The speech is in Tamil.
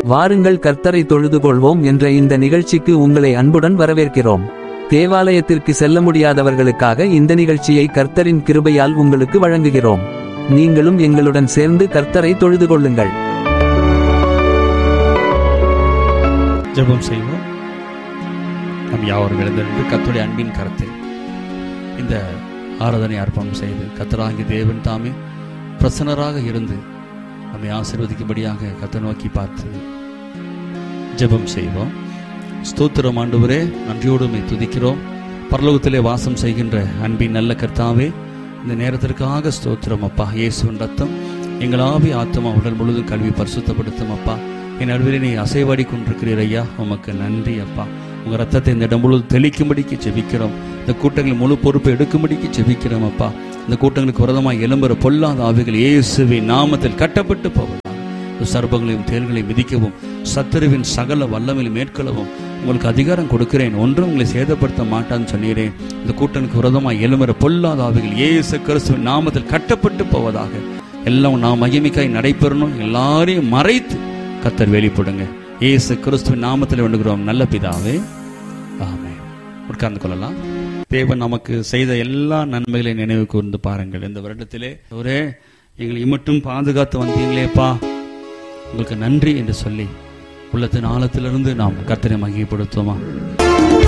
வாருங்கள் கர்த்தரை தொழுது கொள்வோம் என்ற இந்த நிகழ்ச்சிக்கு உங்களை அன்புடன் வரவேற்கிறோம் தேவாலயத்திற்கு செல்ல முடியாதவர்களுக்காக இந்த நிகழ்ச்சியை கர்த்தரின் கிருபையால் உங்களுக்கு வழங்குகிறோம் நீங்களும் எங்களுடன் சேர்ந்து கர்த்தரை தொழுது கொள்ளுங்கள் ஜெபம் செய்வோம் நம் யாவரும் எழுந்திருந்து கர்த்தருடைய அன்பின் கரத்தில் இந்த ஆராதனை அர்ப்பணம் செய்து கத்தராகி தேவன் தாமே பிரசன்னராக இருந்து நம்மை ஆசீர்வதிக்கும்படியாக கத்தை நோக்கி பார்த்து ஜெபம் செய்வோம் ஸ்தோத்திரம் ஆண்டவரே நன்றியோடு உம்மை துதிக்கிறோம் பரலோகத்திலே வாசம் செய்கின்ற அன்பின் நல்ல கர்த்தாவே இந்த நேரத்திற்காக ஸ்தோத்திரம் அப்பா இயேசுவின் ரத்தம் எங்கள் ஆவி ஆத்மா உடல் முழுதும் கல்வி பரிசுத்தப்படுத்தும் அப்பா என் நடுவில் நீ அசைவாடி கொண்டிருக்கிறீர் ஐயா உமக்கு நன்றி அப்பா உங்க ரத்தத்தை இந்த இடம் முழுவதும் தெளிக்கும்படிக்கு ஜெபிக்கிறோம் இந்த கூட்டங்கள் முழு பொறுப்பை எடுக்கும்படிக்கு ஜெபிக்கிறோம் அப்பா இந்த கூட்டங்களுக்கு விரதமாக எலும்புற பொல்லாத ஆவிகள் இயேசுவின் நாமத்தில் கட்டப்பட்டு போவதாக சர்பங்களையும் தேல்களையும் மிதிக்கவும் சத்துருவின் சகல வல்லமையில் மேற்கொள்ளவும் உங்களுக்கு அதிகாரம் கொடுக்கிறேன் ஒன்றும் உங்களை சேதப்படுத்த மாட்டான்னு சொன்னீரேன் இந்த கூட்டனுக்கு விரதமாக எலும்புற பொல்லாத ஆவிகள் இயேசு கிறிஸ்துவின் நாமத்தில் கட்டப்பட்டு போவதாக எல்லாம் நாம் மகிமைக்காய் நடைபெறணும் எல்லாரையும் மறைத்து கத்தர் வெளிப்படுங்க இயேசு கிறிஸ்துவின் நாமத்தில் வேண்டுகிறோம் நல்ல பிதாவே ஆமென் உட்கார்ந்து கொள்ளலாம் தேவன் நமக்கு செய்த எல்லா நன்மைகளையும் நினைவு கூர்ந்து பாருங்கள் இந்த வருடத்திலே ஒரே எங்களை இமட்டும் பாதுகாத்து வந்தீங்களேப்பா உங்களுக்கு நன்றி என்று சொல்லி உள்ளத்தின் ஆழத்திலிருந்து நாம் கர்த்தரை மகிமைப்படுத்துவோமா